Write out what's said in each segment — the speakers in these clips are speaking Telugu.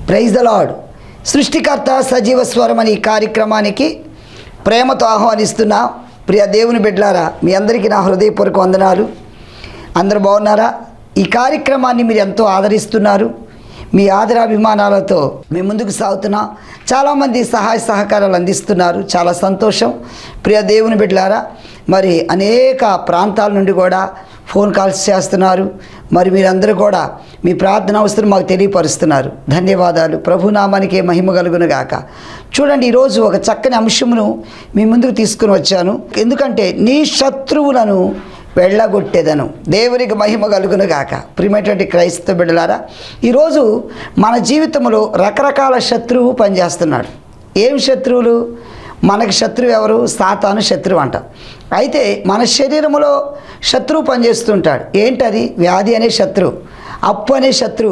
ప్రైజ్ ద లాడ్ సృష్టికర్త సజీవ స్వరం అనే ఈ కార్యక్రమానికి ప్రేమతో ఆహ్వానిస్తున్న ప్రియ దేవుని బిడ్డలారా మీ అందరికీ నా హృదయపూర్వక వందనాలు అందరూ బాగున్నారా ఈ కార్యక్రమాన్ని మీరు ఎంతో ఆదరిస్తున్నారు మీ ఆదరాభిమానాలతో మేము ముందుకు సాగుతున్నాం చాలామంది సహాయ సహకారాలు అందిస్తున్నారు చాలా సంతోషం ప్రియ దేవుని బిడ్డలారా మరి అనేక ప్రాంతాల నుండి కూడా ఫోన్ కాల్స్ చేస్తున్నారు మరి మీరందరూ కూడా మీ ప్రార్థన అవసరం మాకు తెలియపరుస్తున్నారు ధన్యవాదాలు ప్రభునామానికి మహిమ కలుగును గాక చూడండి ఈరోజు ఒక చక్కని అంశమును మీ ముందుకు తీసుకుని వచ్చాను ఎందుకంటే నీ శత్రువులను వెళ్ళగొట్టేదను దేవునికి మహిమ కలుగును గాక ప్రియమైనటువంటి క్రైస్తవ బిడ్డలారా ఈరోజు మన జీవితంలో రకరకాల శత్రువు పనిచేస్తున్నాడు ఏం శత్రువులు మనకి శత్రువు ఎవరు సాతాను శత్రువు అంట అయితే మన శరీరంలో శత్రువు పనిచేస్తుంటాడు ఏంటది వ్యాధి అనే శత్రువు అప్పు అనే శత్రువు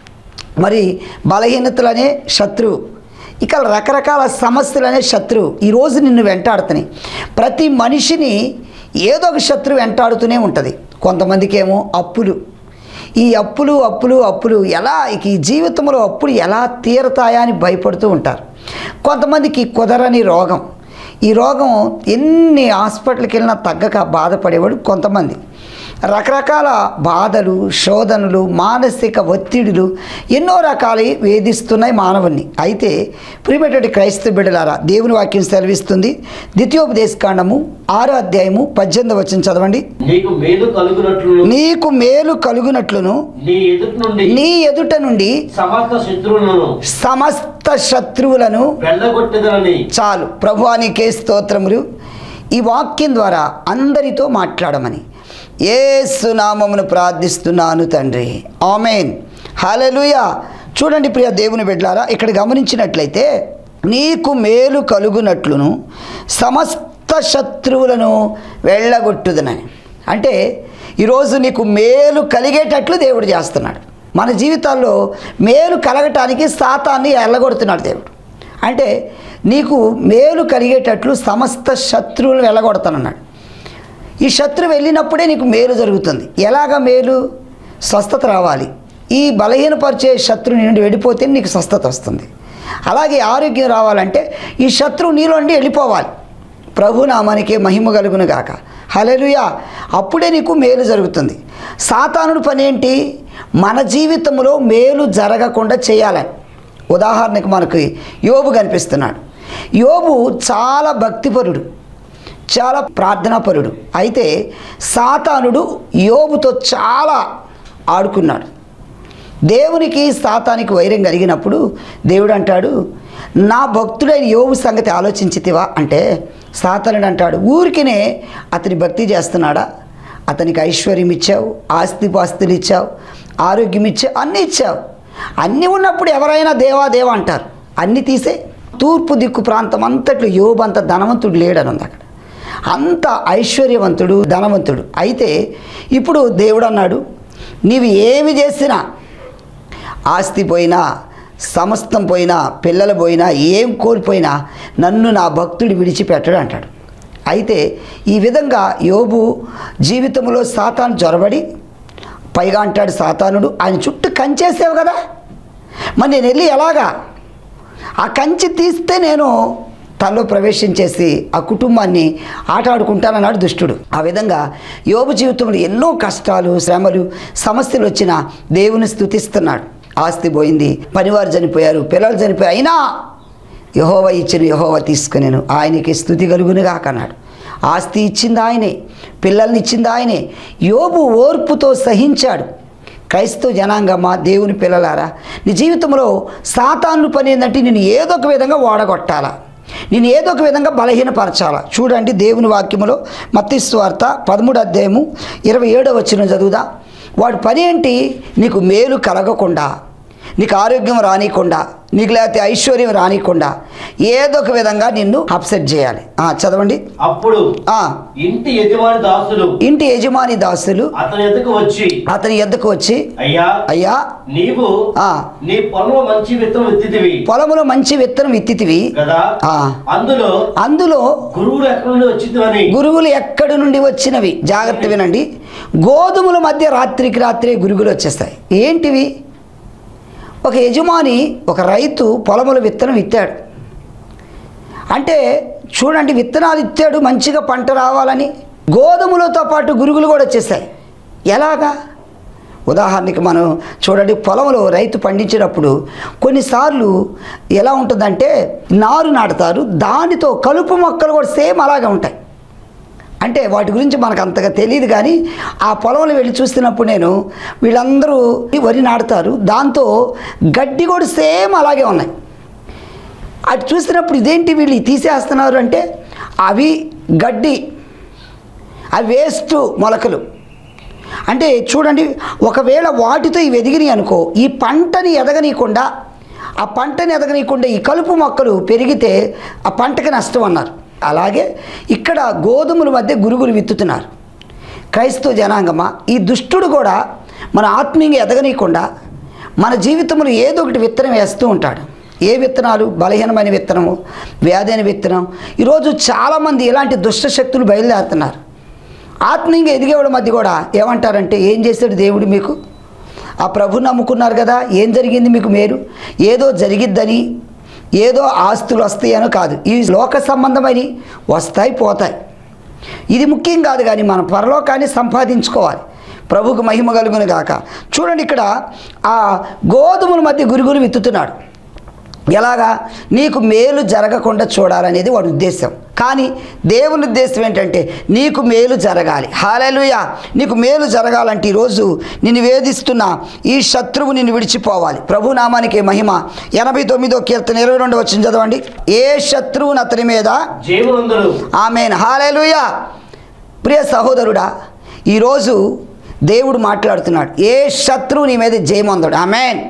మరి బలహీనతలు అనే శత్రువు ఇక రకరకాల సమస్యలు అనే శత్రువు ఈరోజు నిన్ను వెంటాడుతున్నాయి ప్రతి మనిషిని ఏదో ఒక శత్రువు వెంటాడుతూనే ఉంటుంది కొంతమందికి ఏమో అప్పులు ఈ అప్పులు అప్పులు అప్పులు ఎలా ఇక ఈ జీవితంలో అప్పులు ఎలా తీరతాయా అని భయపడుతూ ఉంటారు కొంతమందికి కుదరని రోగం ఈ రోగం ఎన్ని హాస్పిటల్కి వెళ్ళినా తగ్గక బాధపడేవాడు కొంతమంది రకరకాల బాధలు శోధనలు మానసిక ఒత్తిడులు ఎన్నో రకాలు వేధిస్తున్నాయి మానవుని అయితే ప్రియమైనటువంటి క్రైస్తవ బిడ్డలారా దేవుని వాక్యం సెలవిస్తుంది ద్వితీయోపదేశకాండము ఆరో అధ్యాయము పద్దెనిమిది వచ్చిన చదవండి నీకు మేలు కలుగునట్లు నీకు మేలు కలుగునట్లును నీ ఎదుటి నుండి నీ ఎదుట నుండి సమస్త శత్రువులను సమస్త శత్రువులను వెళ్ళగొట్టేదనని చాలు ప్రభువానికే స్తోత్రములు ఈ వాక్యం ద్వారా అందరితో మాట్లాడమని ఏసునామమును ప్రార్థిస్తున్నాను తండ్రి ఆమెన్ హల్లెలూయా చూడండి ప్రియ దేవుని బిడ్డలారా ఇక్కడ గమనించినట్లయితే నీకు మేలు కలుగునట్లును సమస్త శత్రువులను వెళ్ళగొట్టుదనని అంటే ఈరోజు నీకు మేలు కలిగేటట్లు దేవుడు చేస్తున్నాడు మన జీవితాల్లో మేలు కలగటానికి సాతాన్ని ఎల్లగొడుతున్నాడు దేవుడు అంటే నీకు మేలు కలిగేటట్లు సమస్త శత్రువులను వెళ్ళగొడతానన్నాడు ఈ శత్రువు వెళ్ళినప్పుడే నీకు మేలు జరుగుతుంది ఎలాగ మేలు స్వస్థత రావాలి ఈ బలహీనపరిచే శత్రువు నుండి వెళ్ళిపోతే నీకు స్వస్థత వస్తుంది అలాగే ఆరోగ్యం రావాలంటే ఈ శత్రువు నీలో నుండి వెళ్ళిపోవాలి ప్రభునామానికి మహిమ కలుగును గాక హలలుయా అప్పుడే నీకు మేలు జరుగుతుంది సాతానుడు పని ఏంటి మన జీవితంలో మేలు జరగకుండా చేయాలని ఉదాహరణకు మనకి యోబు కనిపిస్తున్నాడు యోబు చాలా భక్తిపరుడు చాలా ప్రార్థనాపరుడు అయితే సాతానుడు యోబుతో చాలా ఆడుకున్నాడు దేవునికి సాతానికి వైరం కలిగినప్పుడు దేవుడు అంటాడు నా భక్తుడైన యోబు సంగతి ఆలోచించితివా అంటే సాతానుడు అంటాడు ఊరికినే అతని భక్తి చేస్తున్నాడా అతనికి ఐశ్వర్యం ఇచ్చావు ఆస్తిపాస్తులు ఇచ్చావు ఆరోగ్యం ఇచ్చావు అన్నీ ఇచ్చావు అన్నీ ఉన్నప్పుడు ఎవరైనా దేవా దేవా అంటారు అన్నీ తీసే తూర్పు దిక్కు ప్రాంతం అంతట్లో యోబు అంత ధనవంతుడు లేడని ఉంది అక్కడ అంత ఐశ్వర్యవంతుడు ధనవంతుడు అయితే ఇప్పుడు దేవుడు అన్నాడు నీవు ఏమి చేసినా ఆస్తి పోయినా సమస్తం పోయినా పిల్లలు పోయినా ఏం కోల్పోయినా నన్ను నా భక్తుడు విడిచిపెట్టడు అంటాడు అయితే ఈ విధంగా యోబు జీవితంలో సాతాను జొరబడి పైగా అంటాడు సాతానుడు ఆయన చుట్టూ కంచేసావు కదా మరి నేను వెళ్ళి ఎలాగా ఆ కంచి తీస్తే నేను తనలో ప్రవేశించేసి ఆ కుటుంబాన్ని ఆట ఆడుకుంటానన్నాడు దుష్టుడు ఆ విధంగా యోబు జీవితంలో ఎన్నో కష్టాలు శ్రమలు సమస్యలు వచ్చినా దేవుని స్థుతిస్తున్నాడు ఆస్తి పోయింది పనివారు చనిపోయారు పిల్లలు చనిపోయారు అయినా యహోవ ఇచ్చిన యహోవ తీసుకునేను ఆయనకి స్థుతి కలుగునుగా కన్నాడు ఆస్తి ఇచ్చింది ఆయనే పిల్లల్ని ఇచ్చింది ఆయనే యోబు ఓర్పుతో సహించాడు క్రైస్తవ జనాంగమా దేవుని పిల్లలారా నీ జీవితంలో సాతాను పని ఏంటంటే నేను ఏదో ఒక విధంగా ఓడగొట్టాలా నేను ఏదో ఒక విధంగా బలహీనపరచాలా చూడండి దేవుని వాక్యములో మత్తిస్వార్త పదమూడు అధ్యాయము ఇరవై ఏడో వచ్చిన చదువుదా వాడి పని ఏంటి నీకు మేలు కలగకుండా నీకు ఆరోగ్యం రానికుండా నీకు లేకపోతే ఐశ్వర్యం రానికుండా ఏదో ఒక విధంగా నిన్ను అప్సెట్ చేయాలి ఆ, చదవండి అప్పుడు ఆ, ఇంటి యజమాని దాసులు ఇంటి యజమాని దాసులు అతని ఎదుకు వచ్చి అతని ఎద్దకు వచ్చి అయ్యా అయ్యా నీవు ఆ, నీ పొలంలో మంచి విత్తనం ఎత్తితివి పొలములో మంచి విత్తనం విత్తితివి కదా ఆ. అందులో అందులో గురువులు ఎక్కడి నుండి వచ్చిందని గురువులు ఎక్కడి నుండి వచ్చినవి జాగ్రత్త వినండి గోధుమల మధ్య రాత్రికి రాత్రే గురుగులు వచ్చేస్తాయి ఏంటివి ఒక యజమాని ఒక రైతు పొలముల విత్తనం విత్తాడు అంటే చూడండి విత్తనాలు ఇచ్చాడు మంచిగా పంట రావాలని గోధుమలతో పాటు గురుగులు కూడా వచ్చేసాయి ఎలాగా ఉదాహరణకి మనం చూడండి పొలంలో రైతు పండించినప్పుడు కొన్నిసార్లు ఎలా ఉంటుందంటే నారు నాటుతారు దానితో కలుపు మొక్కలు కూడా సేమ్ అలాగే ఉంటాయి అంటే వాటి గురించి మనకు అంతగా తెలియదు కానీ ఆ పొలంలో వెళ్ళి చూస్తున్నప్పుడు నేను వీళ్ళందరూ వరి నాటుతారు దాంతో గడ్డి కూడా సేమ్ అలాగే ఉన్నాయి అటు చూసినప్పుడు ఇదేంటి వీళ్ళు తీసేస్తున్నారు అంటే అవి గడ్డి అవి వేస్ట్ మొలకలు అంటే చూడండి ఒకవేళ వాటితో ఇవి ఎదిగినాయి అనుకో ఈ పంటని ఎదగనీయకుండా ఆ పంటని ఎదగనీయకుండా ఈ కలుపు మొక్కలు పెరిగితే ఆ పంటకి నష్టం అన్నారు అలాగే ఇక్కడ గోధుమల మధ్య గురుగులు విత్తుతున్నారు క్రైస్తవ జనాంగమా ఈ దుష్టుడు కూడా మన ఆత్మీయంగా ఎదగనీయకుండా మన జీవితంలో ఏదో ఒకటి విత్తనం వేస్తూ ఉంటాడు ఏ విత్తనాలు బలహీనమైన విత్తనము వ్యాధి అయిన విత్తనం ఈరోజు చాలామంది ఇలాంటి దుష్ట శక్తులు బయలుదేరుతున్నారు ఆత్మీయంగా ఎదిగేవాడి మధ్య కూడా ఏమంటారంటే ఏం చేశాడు దేవుడు మీకు ఆ ప్రభు నమ్ముకున్నారు కదా ఏం జరిగింది మీకు మేలు ఏదో జరిగిద్దని ఏదో ఆస్తులు వస్తాయనో కాదు ఈ లోక సంబంధమైన వస్తాయి పోతాయి ఇది ముఖ్యం కాదు కానీ మన పరలోకాన్ని సంపాదించుకోవాలి ప్రభుకు మహిమ కలుగును గాక చూడండి ఇక్కడ ఆ గోధుమల మధ్య గురుగులు విత్తుతున్నాడు ఎలాగా నీకు మేలు జరగకుండా చూడాలనేది వాడి ఉద్దేశం కానీ దేవుని ఉద్దేశం ఏంటంటే నీకు మేలు జరగాలి హాలలుయ నీకు మేలు జరగాలంటే ఈరోజు నిన్ను వేధిస్తున్న ఈ శత్రువు నిన్ను విడిచిపోవాలి ప్రభు నామానికి మహిమ ఎనభై తొమ్మిదో కీర్తన ఇరవై రెండు వచ్చింది చదవండి ఏ శత్రువుని అతని మీద జీవనందుడు ఆమెన్ హాలేలుయ ప్రియ సహోదరుడా ఈరోజు దేవుడు మాట్లాడుతున్నాడు ఏ శత్రువు నీ మీద జయమందడు ఆమెన్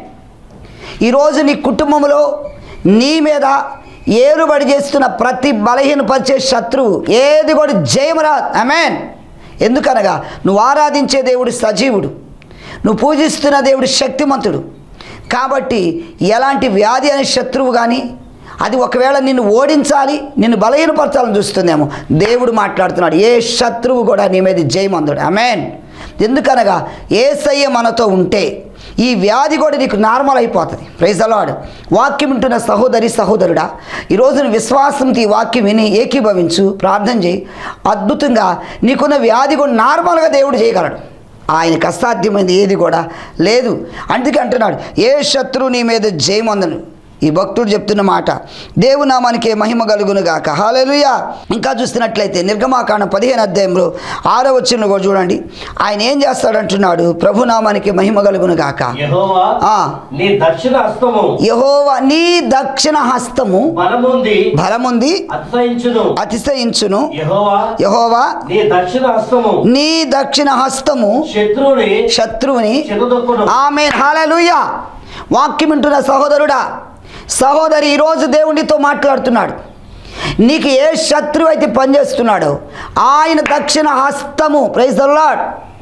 ఈరోజు నీ కుటుంబంలో నీ మీద ఏలుబడి చేస్తున్న ప్రతి బలహీనపరిచే శత్రువు ఏది కూడా జయమురా ఆమెన్ ఎందుకనగా నువ్వు ఆరాధించే దేవుడు సజీవుడు నువ్వు పూజిస్తున్న దేవుడు శక్తిమంతుడు కాబట్టి ఎలాంటి వ్యాధి అనే శత్రువు కానీ అది ఒకవేళ నిన్ను ఓడించాలి నిన్ను బలహీనపరచాలని చూస్తుందేమో దేవుడు మాట్లాడుతున్నాడు ఏ శత్రువు కూడా నీ మీద జయమందుడు అమెన్ ఎందుకనగా ఏసయ్య మనతో ఉంటే ఈ వ్యాధి కూడా నీకు నార్మల్ అయిపోతుంది ప్రైజ్ అలాడ్ వాక్యం వింటున్న సహోదరి సహోదరుడా ఈరోజు నువ్వు విశ్వాసంతో ఈ వాక్యం విని ఏకీభవించు ప్రార్థన చేయి అద్భుతంగా నీకున్న వ్యాధి కూడా నార్మల్గా దేవుడు చేయగలడు ఆయనకు అసాధ్యమైనది ఏది కూడా లేదు అందుకే అంటున్నాడు ఏ శత్రువు నీ మీద జయమందను ఈ భక్తుడు చెప్తున్న మాట దేవునామానికి మహిమ కలుగును గాక హాలెలుయా ఇంకా చూస్తున్నట్లయితే నిర్గమాకాండం పదిహేను అధ్యాయంలో ఆరో వచ్చిన కూడా చూడండి ఆయన ఏం చేస్తాడంటున్నాడు ప్రభునామానికి మహిమ కలుగును గాక యెహోవా ఆ. నీ దక్షిణ హస్తము యహోవా నీ దక్షిణ హస్తము బలముంది బలముంది అతిశయించును అతిశయించును యెహోవా యహోవా నీ దక్షిణ హస్తము నీ దక్షిణ హస్తము శత్రువుని శత్రువుని చెదదొక్కును ఆమె హాలూయా వాక్యం వింటున్న సహోదరుడా సహోదరి ఈరోజు దేవునితో మాట్లాడుతున్నాడు నీకు ఏ శత్రువు అయితే పనిచేస్తున్నాడో ఆయన దక్షిణ హస్తము ప్రైజ్ ద లార్డ్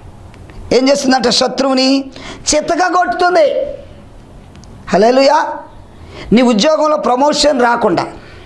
ఏం చేస్తుందంట శత్రువుని చిత్తగా కొట్టుతుంది హలోయా నీ ఉద్యోగంలో ప్రమోషన్ రాకుండా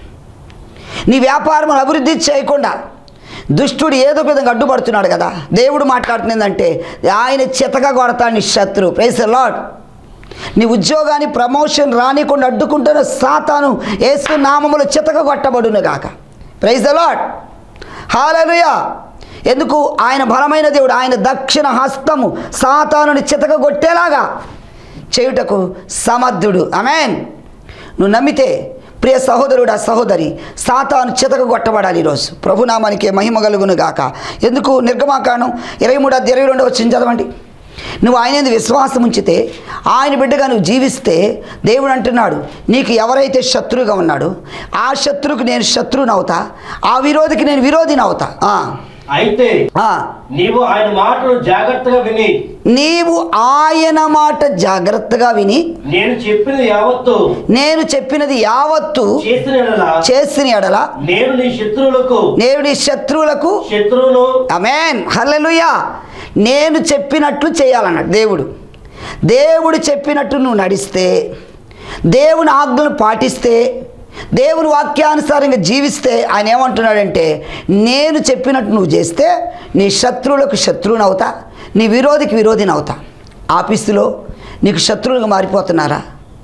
నీ వ్యాపారం అభివృద్ధి చేయకుండా దుష్టుడు ఏదో ఒక విధంగా అడ్డుపడుతున్నాడు కదా దేవుడు మాట్లాడుతుందంటే ఆయన చితగా కొడతాడు నీ శత్రువు ప్రైస్ లాడ్ నీ ఉద్యోగాన్ని ప్రమోషన్ రానికుండా అడ్డుకుంటున్న సాతాను ఏసు నామములు చితక కొట్టబడును గాక ప్రైజ్ ద లాడ్ హాలలుయా ఎందుకు ఆయన బలమైన దేవుడు ఆయన దక్షిణ హస్తము సాతానుని చితక కొట్టేలాగా చేయుటకు సమర్థుడు అమెన్ నువ్వు నమ్మితే ప్రియ సహోదరుడు ఆ సహోదరి సాతాను చితక కొట్టబడాలి ఈరోజు ప్రభునామానికి మహిమ కలుగును గాక ఎందుకు నిర్గమాకాండం ఇరవై మూడు ఇరవై రెండు వచ్చింది చదవండి నువ్వు ఆయన యందు విశ్వాసం ఉంచితే ఆయన బిడ్డగా నువ్వు జీవిస్తే దేవుడు అంటున్నాడు నీకు ఎవరైతే శత్రువుగా ఉన్నాడో ఆ శత్రువుకి నేను శత్రువుని అవుతా ఆ విరోధికి నేను విరోధిని అవుతా ఆ, అయితే ఆ. నీవు ఆయన మాటలు జాగ్రత్తగా విని నీవు ఆయన మాట జాగ్రత్తగా విని నేను చెప్పినది యావత్తు నేను చెప్పినది యావత్తు చేసిన యెడల చేసిన ఎడల నేను నీ శత్రువులకు నేను నీ శత్రువులకు శత్రువును అమేన్ హల్లెలూయా నేను చెప్పినట్లు చేయాలన్నాడు దేవుడు దేవుడు చెప్పినట్టు నువ్వు నడిస్తే దేవుని ఆజ్ఞలు పాటిస్తే దేవుని వాక్యానుసారంగా జీవిస్తే ఆయన ఏమంటున్నాడంటే నేను చెప్పినట్టు నువ్వు చేస్తే నీ శత్రువులకు శత్రువుని అవుతా నీ విరోధికి విరోధిని అవుతా ఆఫీసులో నీకు శత్రువులుగా మారిపోతున్నారా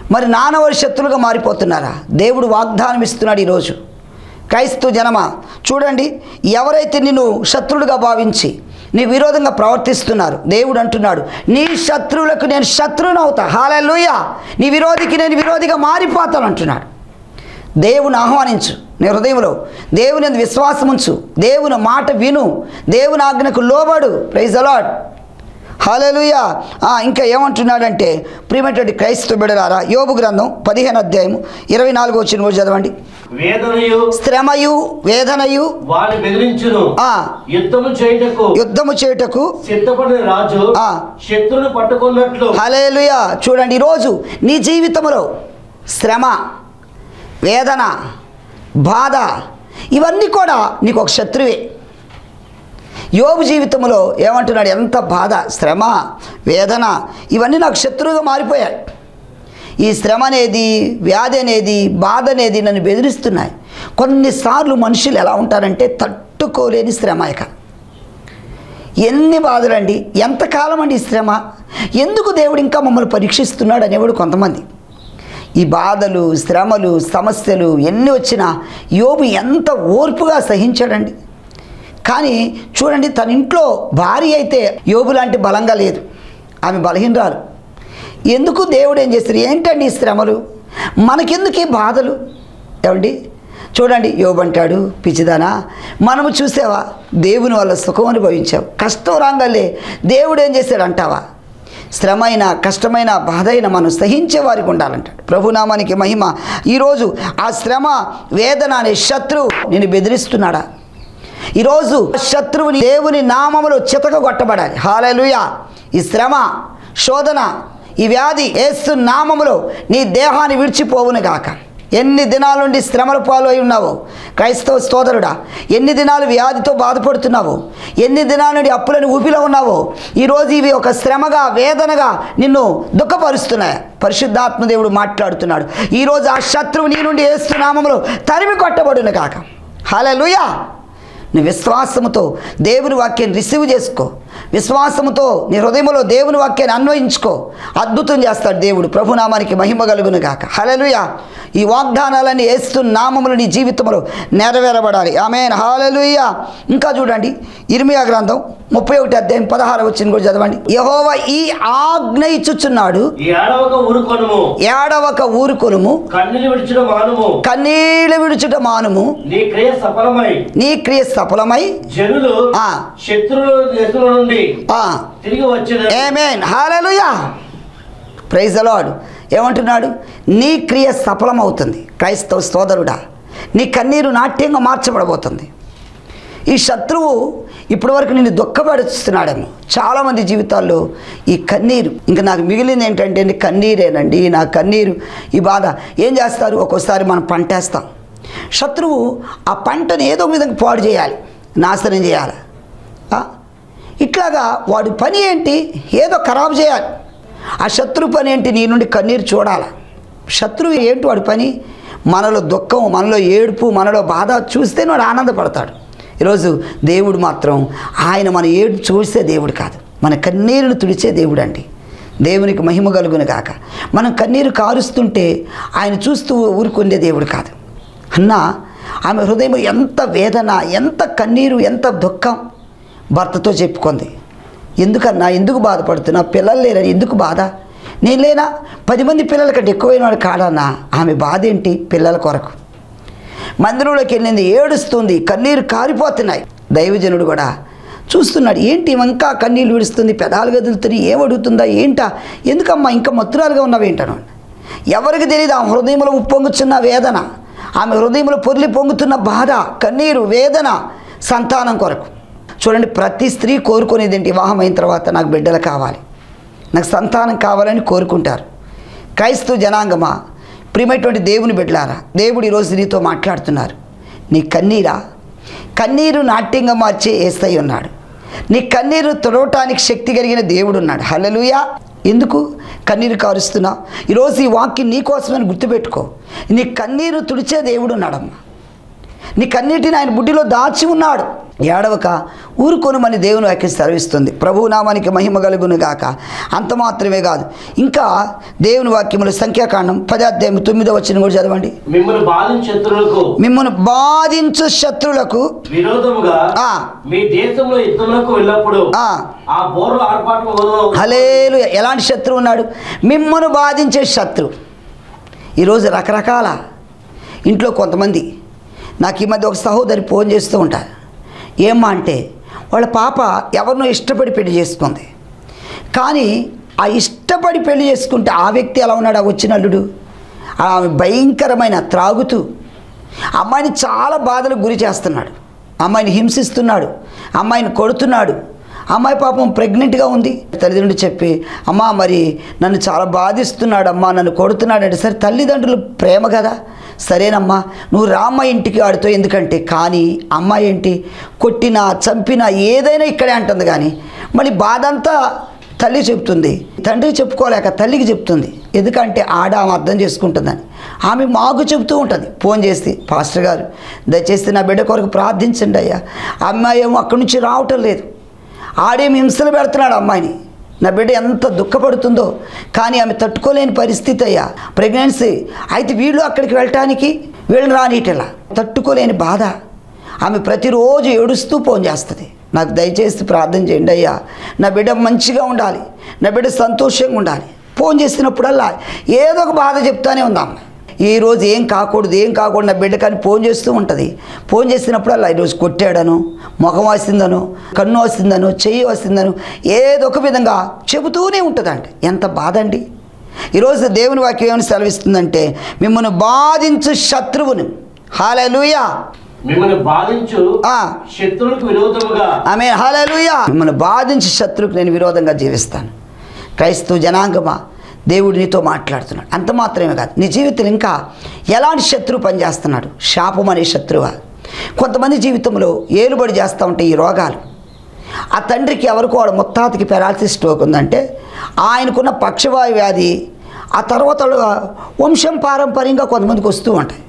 మరి నానవారి శత్రులుగా మారిపోతున్నారా దేవుడు వాగ్దానం ఇస్తున్నాడు ఈరోజు క్రైస్తవ జనమ చూడండి ఎవరైతే నిన్ను శత్రుడుగా భావించి నీ విరోధంగా ప్రవర్తిస్తున్నారు దేవుడు అంటున్నాడు నీ శత్రువులకు నేను శత్రువుని అవుతా హాలూయ నీ విరోధికి నేను విరోధిగా మారిపోతాను అంటున్నాడు దేవుని ఆహ్వానించు నీ హృదయంలో దేవుని యందు విశ్వాసం ఉంచు దేవుని మాట విను దేవుని ఆజ్ఞకు లోబడు ప్రైజ్ అలాడ్ హాలలుయా ఇంకా ఏమంటున్నాడంటే ప్రియమైనటువంటి క్రైస్తవ బిడలారా యోబు గ్రంథం పదిహేను అధ్యాయము ఇరవై నాలుగు వచ్చిన రోజు చదవండి వేదనయు శ్రమయు వేదనయు వారిని బెదిరించును ఆ యుద్ధము చేయుటకు యుద్ధము చేయుటకు సిద్ధపడిన రాజు ఆ. శత్రుని పట్టుకున్నట్లు హలేలుయా చూడండి ఈరోజు నీ జీవితంలో శ్రమ వేదన బాధ ఇవన్నీ కూడా నీకు ఒక శత్రువే యోబు జీవితంలో ఏమంటున్నాడు ఎంత బాధ శ్రమ వేదన ఇవన్నీ నాకు శత్రువుగా మారిపోయాయి ఈ శ్రమ అనేది వ్యాధి అనేది బాధ అనేది నన్ను బెదిరిస్తున్నాయి కొన్నిసార్లు మనుషులు ఎలా ఉంటారంటే తట్టుకోలేని శ్రమ ఇక ఎన్ని బాధలండి ఎంతకాలం అండి ఈ శ్రమ ఎందుకు దేవుడు ఇంకా మమ్మల్ని పరీక్షిస్తున్నాడు అనేవాడు కొంతమంది ఈ బాధలు శ్రమలు సమస్యలు ఎన్ని వచ్చినా యోబు ఎంత ఓర్పుగా సహించాడండి కానీ చూడండి తన ఇంట్లో భార్య అయితే యోబు లాంటి బలంగా లేదు ఆమె బలహీనరాలు ఎందుకు దేవుడు ఏం చేస్తారు ఏంటండి ఈ శ్రమలు మనకెందుకు ఈ బాధలు ఏమండి చూడండి యోబు అంటాడు పిచ్చిదానా మనము చూసావా దేవుని వల్ల సుఖం అనుభవించావు కష్టం రాగాలే దేవుడు ఏం చేశాడు అంటావా శ్రమైన కష్టమైన బాధ అయిన మనం సహించే వారికి ఉండాలంటాడు ప్రభునామానికి మహిమ ఈరోజు ఆ శ్రమ వేదన అనే శత్రువు నేను బెదిరిస్తున్నాడా ఈరోజు శత్రువుని దేవుని నామములో చితక కొట్టబడాలి హాలలుయ ఈ శ్రమ శోధన ఈ వ్యాధి ఏసు నామములో నీ దేహాన్ని విడిచిపోవును గాక ఎన్ని దినాల నుండి శ్రమల పాలు అయి ఉన్నావు క్రైస్తవ సోదరుడా ఎన్ని దినాలు వ్యాధితో బాధపడుతున్నావు ఎన్ని దినాల నుండి అప్పులని ఊపిలో ఉన్నావో ఈరోజు ఇవి ఒక శ్రమగా వేదనగా నిన్ను దుఃఖపరుస్తున్నాయి పరిశుద్ధాత్మ దేవుడు మాట్లాడుతున్నాడు ఈరోజు ఆ శత్రువు నీ నుండి ఏస్తున్నామములో తరిమి కొట్టబడును కాక హలలుయా నీ విశ్వాసముతో దేవుని వాక్యాన్ని రిసీవ్ చేసుకో విశ్వాసముతో నీ హృదయంలో దేవుని వాక్యాన్ని అన్వయించుకో అద్భుతం చేస్తాడు దేవుడు ప్రభునామానికి మహిమ కలుగును గాక హలలుయ ఈ వాగ్దానాలన్నీ వేస్తు నామములు నీ జీవితంలో నెరవేరబడాలి ఆమె హాలలుయ ఇంకా చూడండి ఇర్మియా గ్రంథం ముప్పై ఒకటి అధ్యాయం పదహారు వచ్చిన కూడా చదవండి యహోవ ఈ ఆజ్ఞ ఇచ్చుచున్నాడు ఈ ఏడవక ఊరుకొనుము ఏడవక ఊరుకొనుము కన్నీళ్ళు విడిచిన మానుము కన్నీళ్ళు విడుచుట మానుము నీ క్రియ సఫలమై నీ క్రియ సఫలమై జనులు ఆ. శత్రువుల నెతుల నుండి ఆ తిరిగి వచ్చేది ఏమేన్ హాలలుయా ప్రైజ్ అలాడ్ ఏమంటున్నాడు నీ క్రియ సఫలమవుతుంది క్రైస్తవ సోదరుడా నీ కన్నీరు నాట్యంగా మార్చబడబోతుంది ఈ శత్రువు ఇప్పటి వరకు నిన్ను దుఃఖపరుస్తున్నాడేమో చాలామంది జీవితాల్లో ఈ కన్నీరు ఇంకా నాకు మిగిలింది ఏంటంటే నీ కన్నీరేనండి నా కన్నీరు ఈ బాధ ఏం చేస్తారు ఒక్కోసారి మనం పంటేస్తాం శత్రువు ఆ పంటను ఏదో ఒక విధంగా పాడు చేయాలి నాశనం చేయాలి ఆ? ఇట్లాగా వాడి పని ఏంటి ఏదో ఖరాబు చేయాలి ఆ శత్రు పని ఏంటి నీ నుండి కన్నీరు చూడాలి శత్రువు ఏంటి వాడి పని మనలో దుఃఖం మనలో ఏడుపు మనలో బాధ చూస్తే వాడు ఆనందపడతాడు ఈరోజు దేవుడు మాత్రం ఆయన మన ఏడుపు చూసే దేవుడు కాదు మన కన్నీరును తుడిచే దేవుడు అండి దేవునికి మహిమ కలుగును గాక మనం కన్నీరు కారుస్తుంటే ఆయన చూస్తూ ఊరుకుండే దేవుడు కాదు అన్నా ఆమె హృదయం ఎంత వేదన ఎంత కన్నీరు ఎంత దుఃఖం భర్తతో చెప్పుకుంది ఎందుకన్నా ఎందుకు బాధపడుతున్నా పిల్లలు లేరని ఎందుకు బాధ నేను లేనా పది మంది పిల్లల కంటే ఎక్కువైన వాడు కాడన్నా ఆమె బాధ ఏంటి పిల్లల కొరకు మందిరంలోకి వెళ్ళింది ఏడుస్తుంది కన్నీరు కారిపోతున్నాయి దైవజనుడు కూడా చూస్తున్నాడు ఏంటి ఈమె ఇంకా కన్నీళ్ళు విడుస్తుంది పెదాలు కదులుతుంది ఏం అడుగుతుందా ఏంటా ఎందుకమ్మా ఇంకా మత్తురాలుగా ఉన్నావేంటను ఎవరికి తెలియదు ఆమె హృదయంలో ఉప్పొంగుతున్న వేదన ఆమె హృదయంలో పొర్లి పొంగుతున్న బాధ కన్నీరు వేదన సంతానం కొరకు చూడండి ప్రతి స్త్రీ కోరుకునేది ఏంటి వివాహం అయిన తర్వాత నాకు బిడ్డలు కావాలి నాకు సంతానం కావాలని కోరుకుంటారు క్రైస్తవ జనాంగమా ప్రియమైనటువంటి దేవుని బిడ్డలారా దేవుడు ఈరోజు నీతో మాట్లాడుతున్నారు నీ కన్నీరా కన్నీరు నాట్యంగా మార్చే ఏస్తై ఉన్నాడు నీ కన్నీరు తుడవటానికి శక్తి కలిగిన దేవుడు ఉన్నాడు హల్లెలూయా ఎందుకు కన్నీరు కారుస్తున్నావు ఈరోజు ఈ వాక్యం నీ కోసమని గుర్తుపెట్టుకో నీ కన్నీరు తుడిచే దేవుడు ఉన్నాడమ్మా నీకన్నిటిని ఆయన బుడ్డిలో దాచి ఉన్నాడు ఏడవక ఊరుకొనుమని దేవుని వాక్యం సెలవిస్తుంది ప్రభు నామానికి మహిమ కలుగును గాక అంత మాత్రమే కాదు ఇంకా దేవుని వాక్యములు సంఖ్యాకాండం పదాధ్యాయం తొమ్మిదో వచ్చిన కూడా చదవండి మిమ్మల్ని బాధించు శత్రువులకు మిమ్మల్ని బాధించు శత్రువులకు విరోధముగా ఆ. మీ దేశంలో యుద్ధములకు వెళ్ళినప్పుడు ఆ. ఆ బోర్ల ఆర్పాటు మొదలు హలేలు ఎలాంటి శత్రువు ఉన్నాడు మిమ్మను బాధించే శత్రువు ఈరోజు రకరకాల ఇంట్లో కొంతమంది నాకు ఈ మధ్య ఒక సహోదరి ఫోన్ చేస్తూ ఉంటారు ఏమ్మా అంటే వాళ్ళ పాప ఎవరినో ఇష్టపడి పెళ్లి చేసుకుంది కానీ ఆ ఇష్టపడి పెళ్లి చేసుకుంటే ఆ వ్యక్తి ఎలా ఉన్నాడు ఆ వచ్చిన అల్లుడు ఆమె భయంకరమైన త్రాగుతూ అమ్మాయిని చాలా బాధలకు గురి చేస్తున్నాడు అమ్మాయిని హింసిస్తున్నాడు అమ్మాయిని కొడుతున్నాడు అమ్మాయి పాపం ప్రెగ్నెంట్గా ఉంది తల్లిదండ్రులు చెప్పి అమ్మా మరి నన్ను చాలా బాధిస్తున్నాడు అమ్మా నన్ను కొడుతున్నాడు అంటే సరే తల్లిదండ్రులు ప్రేమ కదా సరేనమ్మా నువ్వు రామ్మ ఇంటికి ఆడుతో ఎందుకంటే కానీ అమ్మాయి ఏంటి కొట్టినా చంపినా ఏదైనా ఇక్కడే అంటుంది కానీ మళ్ళీ బాధ అంతా తల్లి చెప్తుంది తండ్రి చెప్పుకోలేక తల్లికి చెప్తుంది ఎందుకంటే ఆడ ఆమె అర్థం చేసుకుంటుందని ఆమె మాకు చెబుతూ ఉంటుంది ఫోన్ చేసి పాస్టర్ గారు దయచేసి నా బిడ్డ కొరకు ప్రార్థించండి అయ్యా అమ్మాయి ఏమో అక్కడి నుంచి రావటం లేదు ఆడేమి హింసలు పెడుతున్నాడు అమ్మాయిని నా బిడ్డ ఎంత దుఃఖపడుతుందో కానీ ఆమె తట్టుకోలేని పరిస్థితి అయ్యా ప్రెగ్నెన్సీ అయితే వీళ్ళు అక్కడికి వెళ్ళటానికి వీళ్ళని రానిటలా తట్టుకోలేని బాధ ఆమె ప్రతిరోజు ఏడుస్తూ ఫోన్ చేస్తుంది నాకు దయచేసి ప్రార్థన చేయండి అయ్యా నా బిడ్డ మంచిగా ఉండాలి నా బిడ్డ సంతోషంగా ఉండాలి ఫోన్ చేసినప్పుడల్లా ఏదో ఒక బాధ చెప్తానే ఉందాం ఈ రోజు ఏం కాకూడదు ఏం కాకూడదు నా బిడ్డ కానీ ఫోన్ చేస్తూ ఉంటుంది ఫోన్ చేసినప్పుడల్లా ఈరోజు కొట్టాడను ముఖం వస్తుందను కన్ను వస్తుందను చెయ్యి వస్తుందను ఏదో ఒక విధంగా చెబుతూనే ఉంటుందండి ఎంత బాధ అండి ఈరోజు దేవుని వాక్యం ఏమని సెలవిస్తుందంటే మిమ్మల్ని బాధించు శత్రువుని హాలూయా మిమ్మల్ని బాధించు ఆ. శత్రువులకు విరోధముగా ఆమె హాలూయా మిమ్మల్ని బాధించి శత్రువుకు నేను విరోధంగా జీవిస్తాను క్రైస్తవ జనాంగమా దేవుడు నీతో మాట్లాడుతున్నాడు అంత మాత్రమే కాదు నీ జీవితంలో ఇంకా ఎలాంటి శత్రువు పనిచేస్తున్నాడు శాపం అనే శత్రువా కొంతమంది జీవితంలో ఏలుబడి చేస్తూ ఉంటాయి ఈ రోగాలు ఆ తండ్రికి ఎవరికో వాడు ముత్తాతకి పెరాలసిస్ స్ట్రోక్ ఉందంటే ఆయనకున్న పక్షవాయు వ్యాధి ఆ తర్వాత వంశం పారంపర్యంగా కొంతమందికి వస్తూ ఉంటాయి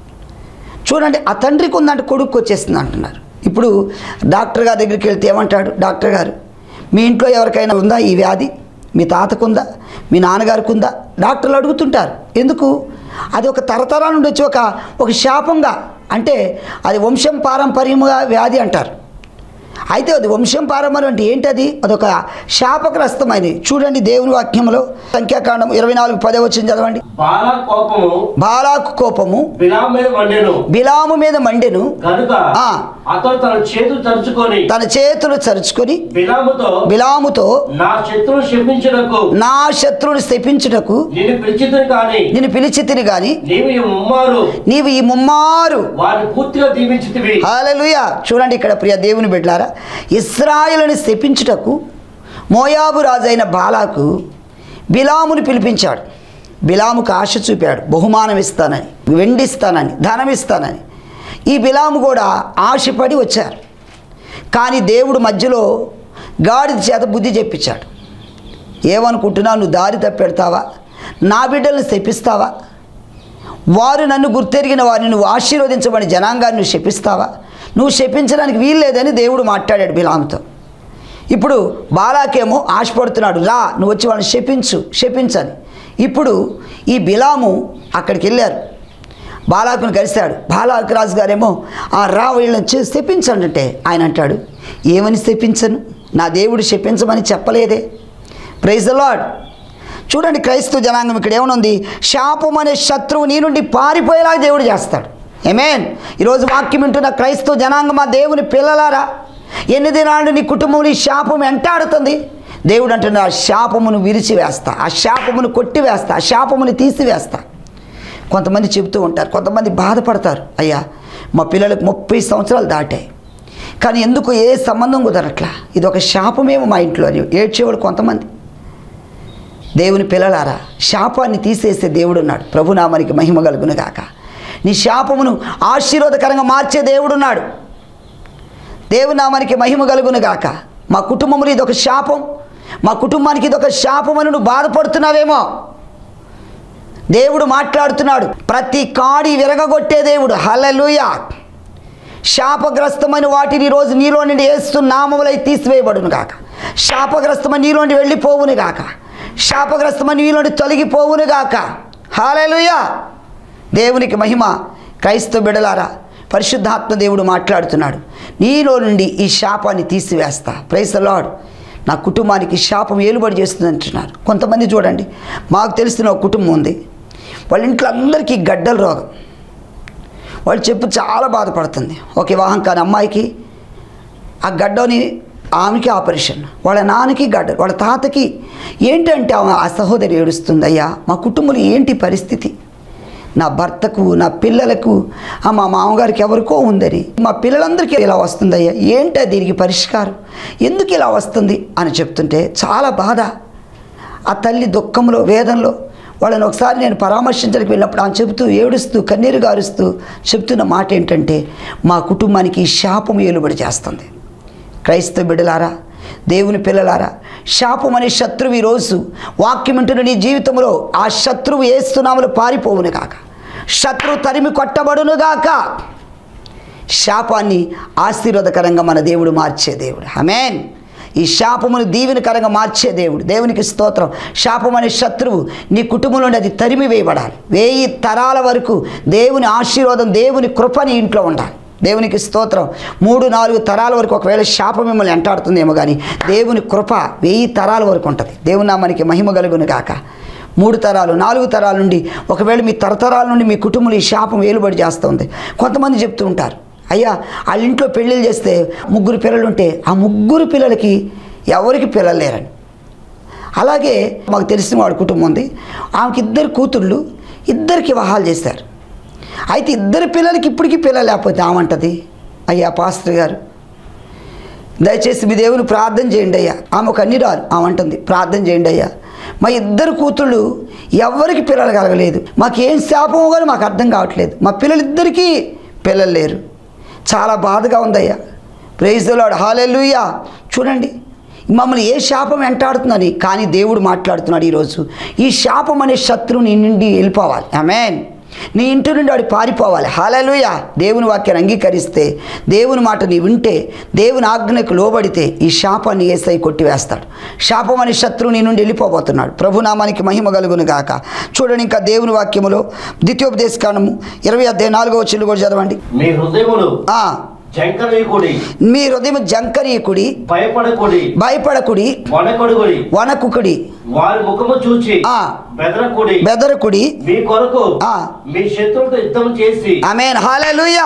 చూడండి ఆ తండ్రికి ఉందంటే కొడుకు వచ్చేస్తుంది అంటున్నారు ఇప్పుడు డాక్టర్ గారి దగ్గరికి వెళ్తే ఏమంటాడు డాక్టర్ గారు మీ ఇంట్లో ఎవరికైనా ఉందా ఈ వ్యాధి మీ తాతకు ఉందా మీ నాన్నగారికి ఉందా డాక్టర్లు అడుగుతుంటారు ఎందుకు అది ఒక తరతరాల నుండి వచ్చి ఒక ఒక శాపంగా అంటే అది వంశం పారంపర్యముగా వ్యాధి అంటారు అయితే అది వంశం పారంపర్యం అంటే ఏంటది అదొక శాపగ్రస్తమైనది చూడండి దేవుని వాక్యంలో సంఖ్యాకాండం ఇరవై నాలుగు పదే వచ్చింది చదవండి బాలా కోపము బాలాకు కోపము బిలాం మీద మండెను బిలాము మీద మండెను కనుక ఆ. అతడు తన చేతులు తరుచుకొని తన చేతులు చరుచుకొని బిలాముతో బిలాముతో నా శత్రువు శపించుటకు నా శత్రువుని శపించుటకు నేను పిలిచిద్దని కానీ నేను పిలిచి తిని గాని నీవు ఈ ముమ్మారు నీవు ఈ ముమ్మారు వారిని పూర్తిగా దీవించితివి హాలలుయ చూడండి ఇక్కడ ప్రియ దేవుని బిడ్డారా ఇస్రాయిలని శపించుటకు మోయాబు రాజైన బాలాకు బిలాముని పిలిపించాడు బిలాముకు ఆశ చూపాడు బహుమానం ఇస్తానని వెండిస్తానని ధనం ఇస్తానని ఈ బిలాము కూడా ఆశపడి వచ్చారు కానీ దేవుడు మధ్యలో గాడిద చేత బుద్ధి చెప్పించాడు ఏమనుకుంటున్నావు నువ్వు దారి తప్పెడతావా నా బిడ్డల్ని శపిస్తావా వారు నన్ను గుర్తెరిగిన వారిని నువ్వు ఆశీర్వదించబడి జనాంగాన్ని నువ్వు శపిస్తావా నువ్వు శపించడానికి వీల్లేదని దేవుడు మాట్లాడాడు బిలాముతో ఇప్పుడు బాలాకేమో ఆశపడుతున్నాడు రా నువ్వు వచ్చి వాళ్ళని శపించు శపించని ఇప్పుడు ఈ బిలాము అక్కడికి వెళ్ళారు బాలాకుని కలిశాడు బాలాకు రాజు గారేమో ఆ రా వీళ్ళని చే- శపించండి అంటే ఆయన అంటాడు ఏమని శపించను నా దేవుడు శపించమని చెప్పలేదే ప్రైజ్ ద లాడ్ చూడండి క్రైస్తవ జనాంగం ఇక్కడ ఏమనుంది శాపం అనే శత్రువు నీ నుండి పారిపోయేలాగా దేవుడు చేస్తాడు ఏమేన్ ఈరోజు వాక్యం వింటున్న క్రైస్తవ జనాంగం ఆ దేవుని పిల్లలారా ఎన్ని దినాలు నీ కుటుంబం ఈ శాపం వెంటాడుతుంది దేవుడు అంటున్న ఆ శాపమును విరిచివేస్తా ఆ శాపమును కొట్టివేస్తా ఆ శాపమును తీసివేస్తా కొంతమంది చెబుతూ ఉంటారు కొంతమంది బాధపడతారు అయ్యా మా పిల్లలకు ముప్పై సంవత్సరాలు దాటాయి కానీ ఎందుకు ఏ సంబంధం కుదరట్లా ఇది ఒక శాపమేమో మా ఇంట్లో అని ఏడ్చేవాడు కొంతమంది దేవుని పిల్లలారా శాపాన్ని తీసేసే దేవుడు ఉన్నాడు ప్రభునామానికి మహిమ కలుగును గాక నీ శాపమును ఆశీర్వాదకరంగా మార్చే దేవుడున్నాడు దేవుని నామానికి మహిమ కలుగును గాక మా కుటుంబంలో ఇది ఒక శాపం మా కుటుంబానికి ఇది ఒక శాపం అని నువ్వు బాధపడుతున్నావేమో దేవుడు మాట్లాడుతున్నాడు ప్రతి కాడి విరగగొట్టే దేవుడు హలలుయ శాపగ్రస్తమైన వాటిని ఈరోజు నీలో నుండి వేస్తూ నామములై తీసివేయబడును గాక శాపగ్రస్తమైన నీలో నుండి వెళ్ళిపోవును గాక శాపగ్రస్తమైన నీలో నుండి తొలగిపోవును గాక హాలేలుయా దేవునికి మహిమ క్రైస్తవ బిడలారా పరిశుద్ధాత్మ దేవుడు మాట్లాడుతున్నాడు నీలో నుండి ఈ శాపాన్ని తీసివేస్తా ప్రైస్ లాడ్ నా కుటుంబానికి శాపం ఏలుబడి చేస్తుంది అంటున్నారు కొంతమంది చూడండి మాకు తెలిసిన ఒక కుటుంబం ఉంది వాళ్ళ ఇంట్లో అందరికీ గడ్డల రోగం వాళ్ళు చెప్పు చాలా బాధపడుతుంది ఒక వివాహం కాని అమ్మాయికి ఆ గడ్డని ఆమెకి ఆపరేషన్ వాళ్ళ నాన్నకి గడ్డ వాళ్ళ తాతకి ఏంటంటే ఆమె ఆ సహోదరి ఏడుస్తుంది అయ్యా మా కుటుంబంలో ఏంటి పరిస్థితి నా భర్తకు నా పిల్లలకు ఆ మా మామగారికి ఎవరికో ఉందని మా పిల్లలందరికీ ఇలా వస్తుందయ్యా ఏంటి దీనికి పరిష్కారం ఎందుకు ఇలా వస్తుంది అని చెప్తుంటే చాలా బాధ ఆ తల్లి దుఃఖంలో వేదనలో వాళ్ళని ఒకసారి నేను పరామర్శించడానికి వెళ్ళినప్పుడు ఆమె చెబుతూ ఏడుస్తూ కన్నీరు గారుస్తూ చెప్తున్న మాట ఏంటంటే మా కుటుంబానికి ఈ శాపం ఏలుబడి చేస్తుంది క్రైస్తవ బిడ్డలారా దేవుని పిల్లలారా శాపం అనే శత్రువు ఈరోజు వాక్యం వింటున్న నీ జీవితంలో ఆ శత్రువు ఏస్తున్నాములు పారిపోవును గాక శత్రువు తరిమి కొట్టబడును గాక శాపాన్ని ఆశీర్వాదకరంగా మన దేవుడు మార్చే దేవుడు హమేన్ ఈ శాపమును దీవెనకరంగా మార్చే దేవుడు దేవునికి స్తోత్రం శాపం అనే శత్రువు నీ కుటుంబంలో నుండి అది తరిమి వేయబడాలి వేయి తరాల వరకు దేవుని ఆశీర్వాదం దేవుని కృప నీ ఇంట్లో ఉండాలి దేవునికి స్తోత్రం మూడు నాలుగు తరాల వరకు ఒకవేళ శాపం మిమ్మల్ని ఎంటాడుతుందేమో కానీ దేవుని కృప వెయ్యి తరాల వరకు ఉంటుంది దేవుని నామానికి మహిమ కలుగును గాక మూడు తరాలు నాలుగు తరాల నుండి ఒకవేళ మీ తరతరాల నుండి మీ కుటుంబంలో ఈ శాపం వేలుబడి చేస్తుంది కొంతమంది చెప్తూ ఉంటారు అయ్యా వాళ్ళ ఇంట్లో పెళ్ళిళ్ళు చేస్తే ముగ్గురు పిల్లలు ఉంటే ఆ ముగ్గురు పిల్లలకి ఎవరికి పిల్లలు లేరని అలాగే మాకు తెలిసిన వాడి కుటుంబం ఉంది ఆమెకి ఇద్దరు కూతుళ్ళు ఇద్దరికి వివాహాలు చేశారు అయితే ఇద్దరు పిల్లలకి ఇప్పటికీ పిల్లలు లేకపోతే ఆమంటది అయ్యా పాస్టర్ గారు దయచేసి మీ దేవుని ప్రార్థన చేయండి అయ్యా ఆమె ఒక అన్నిరాలు ఆమె అంటుంది ప్రార్థన చేయండి అయ్యా మా ఇద్దరు కూతుళ్ళు ఎవరికి పిల్లలు కలగలేదు మాకేం శాపమో కానీ మాకు అర్థం కావట్లేదు మా పిల్లలిద్దరికీ పిల్లలు లేరు చాలా బాధగా ఉందయ్యా ప్రైజ్ లాడ్ హాలెల్లుయ్యా చూడండి మమ్మల్ని ఏ శాపం వెంటాడుతుందని కానీ దేవుడు మాట్లాడుతున్నాడు ఈరోజు ఈ శాపం అనే శత్రువు నీ నుండి వెళ్ళిపోవాలి ఆమెన్ నీ ఇంటి నుండి వాడు పారిపోవాలి హాలలుయ దేవుని వాక్యాన్ని అంగీకరిస్తే దేవుని మాట నీ వింటే దేవుని ఆజ్ఞకు లోబడితే ఈ శాపాన్ని ఏసై కొట్టివేస్తాడు శాపం అనే శత్రువు నీ నుండి వెళ్ళిపోబోతున్నాడు ప్రభునామానికి మహిమ కలుగును గాక చూడండి ఇంకా దేవుని వాక్యములో ద్వితీయోపదేశ కాండము ఇరవై అధ్యాయ నాలుగో చిల్లు కూడా చదవండి మీ హృదయములు ఆ, జంకనీయకుడి మీ హృదయం జంకనీయకుడి భయపడకుడి భయపడకుడి వనకొడుగుడి వనకుకుడి వారి ముఖము చూచి ఆ. బెదరకుడి బెదరకుడి మీ కొరకు ఆ. మీ శత్రువుతో యుద్ధం చేసి ఆమెన్ హాలూయా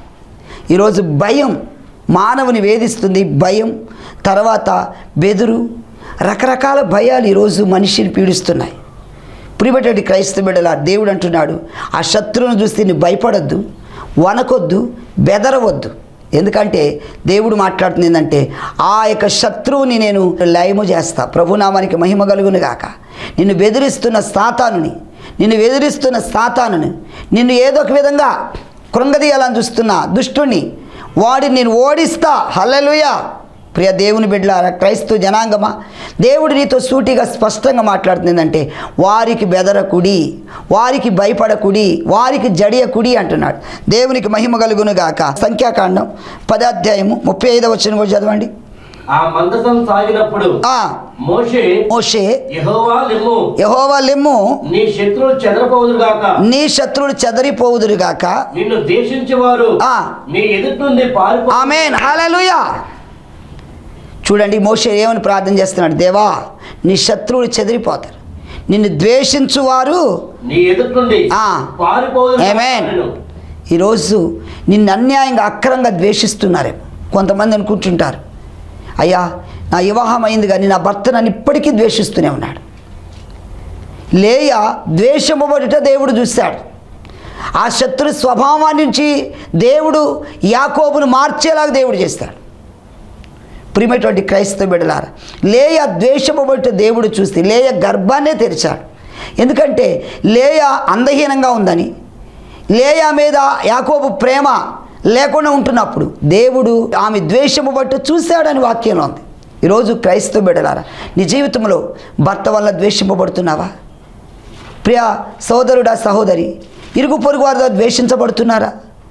ఈరోజు భయం మానవుని వేధిస్తుంది భయం తర్వాత బెదురు రకరకాల భయాలు ఈరోజు మనిషిని పీడిస్తున్నాయి ప్రియబట్టి క్రైస్తవ బిడ్డల దేవుడు అంటున్నాడు ఆ శత్రువును చూస్తే నువ్వు భయపడొద్దు వనకొద్దు బెదరవద్దు ఎందుకంటే దేవుడు మాట్లాడుతుంది ఏంటంటే ఆ యొక్క శత్రువుని నేను లయము చేస్తా ప్రభునామానికి మహిమ కలుగును గాక నిన్ను బెదిరిస్తున్న సాతానుని నిన్ను బెదిరిస్తున్న సాతానుని నిన్ను ఏదో ఒక విధంగా కృంగదీయాలని చూస్తున్న దుష్టుని వాడిని నేను ఓడిస్తా హల్లెలూయా ప్రియ దేవుని బిడ్డలారా క్రైస్తవ జనాంగమా దేవుడు నీతో సూటిగా స్పష్టంగా మాట్లాడుతుందంటే వారికి బెదరకుడి వారికి భయపడకుడి వారికి జడియకుడి అంటున్నాడు దేవునికి మహిమ కలుగును గాక సంఖ్యాకాండం పదాధ్యాయము ముప్పై ఐదవ వచ్చిన కూడా చదవండి ఆ మందసం సాగినప్పుడు ఆ మోషే మోషే యెహోవా లెమ్ము యహోవా లెమ్ము నీ శత్రువులు చెదరపోదురుగాక నీ శత్రువులు చెదరిపోవుదురుగాక నిన్ను దేశించేవారు ఆ. నీ ఎదుటి నుండి పారిపో ఆమెన్ హల్లెలూయా చూడండి మోషే ఏమని ప్రార్థన చేస్తున్నాడు దేవా నీ శత్రువులు చెదిరిపోతారు నిన్ను ద్వేషించువారు నీ ఎదుటి నుండి ఆ. పారిపోదురు ఆమేన్ ఈరోజు నిన్ను అన్యాయంగా అక్రంగా ద్వేషిస్తున్నారేమో కొంతమంది అనుకుంటుంటారు అయ్యా నా వివాహం అయింది కానీ నా భర్త నన్ను ఇప్పటికీ ద్వేషిస్తూనే ఉన్నాడు లేయ ద్వేషమబడుట దేవుడు చూశాడు ఆ శత్రు స్వభావం నుంచి దేవుడు యాకోబును మార్చేలాగా దేవుడు చేస్తాడు ప్రియమైనటువంటి క్రైస్తవ బిడ్డలారా లేయ ద్వేషపబట్టు దేవుడు చూస్తే లేయ గర్భాన్నే తెరిచాడు ఎందుకంటే లేయ అందహీనంగా ఉందని లేయ మీద యాకోబు ప్రేమ లేకుండా ఉంటున్నప్పుడు దేవుడు ఆమె ద్వేషము బట్టు చూశాడని వాక్యంలో ఉంది ఈరోజు క్రైస్తవ బిడ్డలారా నీ జీవితంలో భర్త వల్ల ద్వేషింపబడుతున్నావా ప్రియ సోదరుడా సహోదరి ఇరుగు పొరుగు వారితో ద్వేషించబడుతున్నారా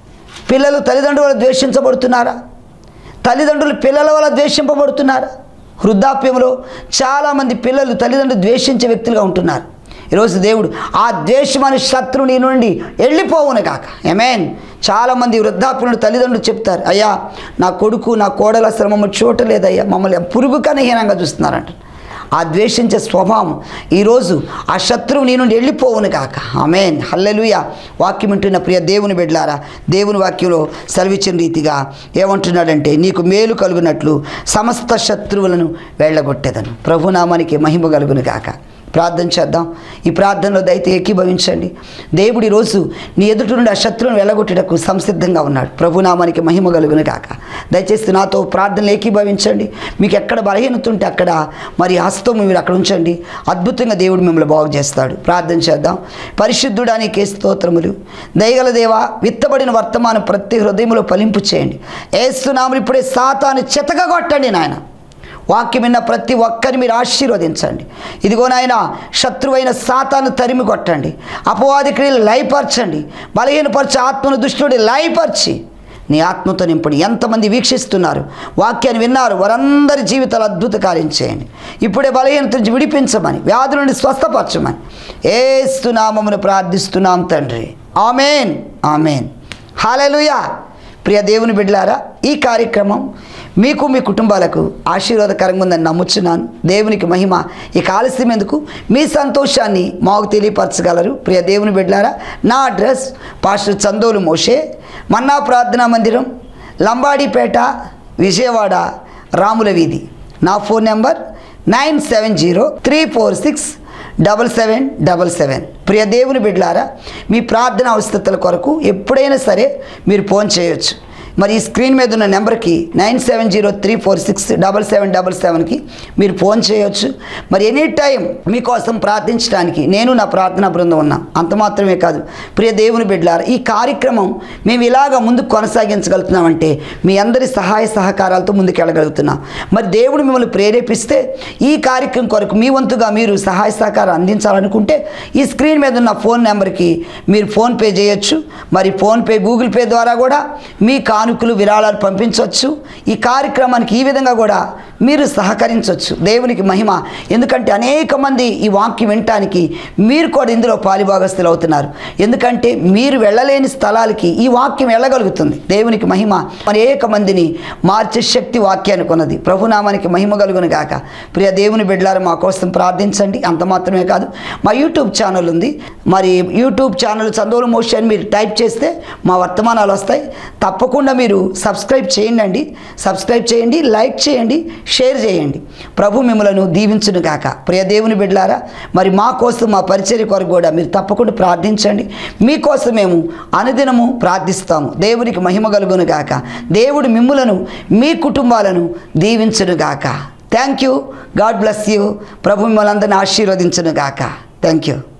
పిల్లలు తల్లిదండ్రుల వల్ల ద్వేషించబడుతున్నారా తల్లిదండ్రులు పిల్లల వల్ల ద్వేషింపబడుతున్నారా వృద్ధాప్యంలో చాలామంది పిల్లలు తల్లిదండ్రులు ద్వేషించే వ్యక్తులుగా ఉంటున్నారు ఈరోజు దేవుడు ఆ ద్వేషం అనే శత్రువు నీ నుండి వెళ్ళిపోవును కాక ఎమేన్ చాలామంది వృద్ధాప్యులు తల్లిదండ్రులు చెప్తారు అయ్యా నా కొడుకు నా కోడల అసలు మమ్మల్ని చూడలేదయ్యా మమ్మల్ని పురుగు కన్నా హీనంగా చూస్తున్నారంట ఆ ద్వేషించే స్వభావం ఈరోజు ఆ శత్రువు నీ నుండి వెళ్ళిపోవును కాక ఆమెన్ హల్లెలూయ వాక్యం వింటున్న ప్రియ దేవుని బిడ్లారా దేవుని వాక్యంలో సెలవిచ్చిన రీతిగా ఏమంటున్నాడంటే నీకు మేలు కలుగునట్లు సమస్త శత్రువులను వెళ్ళగొట్టేదను ప్రభునామానికి మహిమ కలుగును కాక ప్రార్థన చేద్దాం ఈ ప్రార్థనలో దయతో ఏకీభవించండి దేవుడు ఈరోజు నీ ఎదుటి నుండి ఆ శత్రువును వెళ్ళగొట్టేటకు సంసిద్ధంగా ఉన్నాడు ప్రభునామానికి మహిమ కలుగును కాక దయచేసి నాతో ప్రార్థనలు ఏకీభవించండి మీకు ఎక్కడ బలహీనత ఉంటే అక్కడ మరి హస్తం మీరు అక్కడ ఉంచండి అద్భుతంగా దేవుడు మిమ్మల్ని బాగు చేస్తాడు ప్రార్థన చేద్దాం పరిశుద్ధుడానికి స్తోత్రములు దయగల దేవ విత్తబడిన వర్తమానం ప్రతి హృదయంలో ఫలింపు చేయండి ఏస్తున్నాములు ఇప్పుడే సాతాను చెతకగొట్టండి నాయన వాక్యం విన్న ప్రతి ఒక్కరిని మీరు ఆశీర్వదించండి ఇదిగో నాయన శత్రువైన సాతాను తరిమి కొట్టండి అపవాది క్రియలు లయపరచండి బలహీనపరచి ఆత్మను దుష్టుడి లయపరిచి నీ ఆత్మతో నింపండి ఎంతమంది వీక్షిస్తున్నారు వాక్యాన్ని విన్నారు వారందరి జీవితాలు అద్భుత కార్యం చేయండి ఇప్పుడే బలహీనత నుంచి విడిపించమని వ్యాధుల నుండి స్వస్థపరచమని ఏస్తున్నామమును ప్రార్థిస్తున్నాం తండ్రి ఆమెన్ ఆమెన్ హాలెలుయా ప్రియ దేవుని బిడ్డలారా ఈ కార్యక్రమం మీకు మీ కుటుంబాలకు ఆశీర్వాదకరంగా ఉందని నమ్ముచున్నాను దేవునికి మహిమ ఈ ఆలస్యం ఎందుకు మీ సంతోషాన్ని మాకు తెలియపరచగలరు ప్రియ దేవుని బిడ్డలారా నా address pastor Chandolu Moshe Manna ప్రార్థనా మందిరం లంబాడిపేట విజయవాడ రాముల వీధి నా phone number nine seven zero three four six double seven double seven ప్రియ దేవుని బిడ్డలారా మీ ప్రార్థన అవసరతల కొరకు ఎప్పుడైనా సరే మీరు ఫోన్ చేయొచ్చు మరి ఈ స్క్రీన్ మీద ఉన్న నెంబర్కి nine seven zero three four six double seven double సెవెన్కి మీరు ఫోన్ చేయొచ్చు మరి ఎనీ టైం మీకోసం ప్రార్థించడానికి నేను నా ప్రార్థనా బృందం ఉన్నా అంత మాత్రమే కాదు ప్రియ దేవుని బిడ్డలారా ఈ కార్యక్రమం మేము ఇలాగ ముందుకు కొనసాగించగలుగుతున్నామంటే మీ అందరి సహాయ సహకారాలతో ముందుకు వెళ్ళగలుగుతున్నాం మరి దేవుడు మిమ్మల్ని ప్రేరేపిస్తే ఈ కార్యక్రమం కొరకు మీ వంతుగా మీరు సహాయ సహకారం అందించాలనుకుంటే ఈ స్క్రీన్ మీద ఉన్న ఫోన్ నెంబర్కి మీరు ఫోన్పే చేయొచ్చు మరి ఫోన్పే గూగుల్ పే ద్వారా కూడా మీ కానుకలు విరాళాలు పంపించవచ్చు ఈ కార్యక్రమానికి ఈ విధంగా కూడా మీరు సహకరించవచ్చు దేవునికి మహిమ ఎందుకంటే అనేక మంది ఈ వాక్యం వినటానికి మీరు కూడా ఇందులో పాలిభాగస్తులు అవుతున్నారు ఎందుకంటే మీరు వెళ్ళలేని స్థలాలకి ఈ వాక్యం వెళ్ళగలుగుతుంది దేవునికి మహిమ అనేక మందిని మార్చే శక్తి వాక్యానికి ఉన్నది ప్రభునామానికి మహిమ కలుగును గాక ప్రియ దేవుని బిడ్డలారు మా కోసం ప్రార్థించండి అంత మాత్రమే కాదు మా యూట్యూబ్ ఛానల్ ఉంది మరి యూట్యూబ్ ఛానల్ చందోలు మోషన్ మీరు టైప్ చేస్తే మా వర్తమానాలు వస్తాయి తప్పకుండా మీరు సబ్స్క్రైబ్ చేయండి అండి సబ్స్క్రైబ్ చేయండి లైక్ చేయండి షేర్ చేయండి ప్రభు మిమ్మలను దీవించును గాక ప్రియ దేవుని బిడ్డలారా మరి మా కోసం మా పరిచర్య కొరకు కూడా మీరు తప్పకుండా ప్రార్థించండి మీకోసం మేము అనుదినము ప్రార్థిస్తాము దేవునికి మహిమ కలుగును గాక దేవుడు మిమ్ములను మీ కుటుంబాలను దీవించును గాక thank you God bless you ప్రభు మిమ్మల్ని అందరిని ఆశీర్వదించును గాక థ్యాంక్ యూ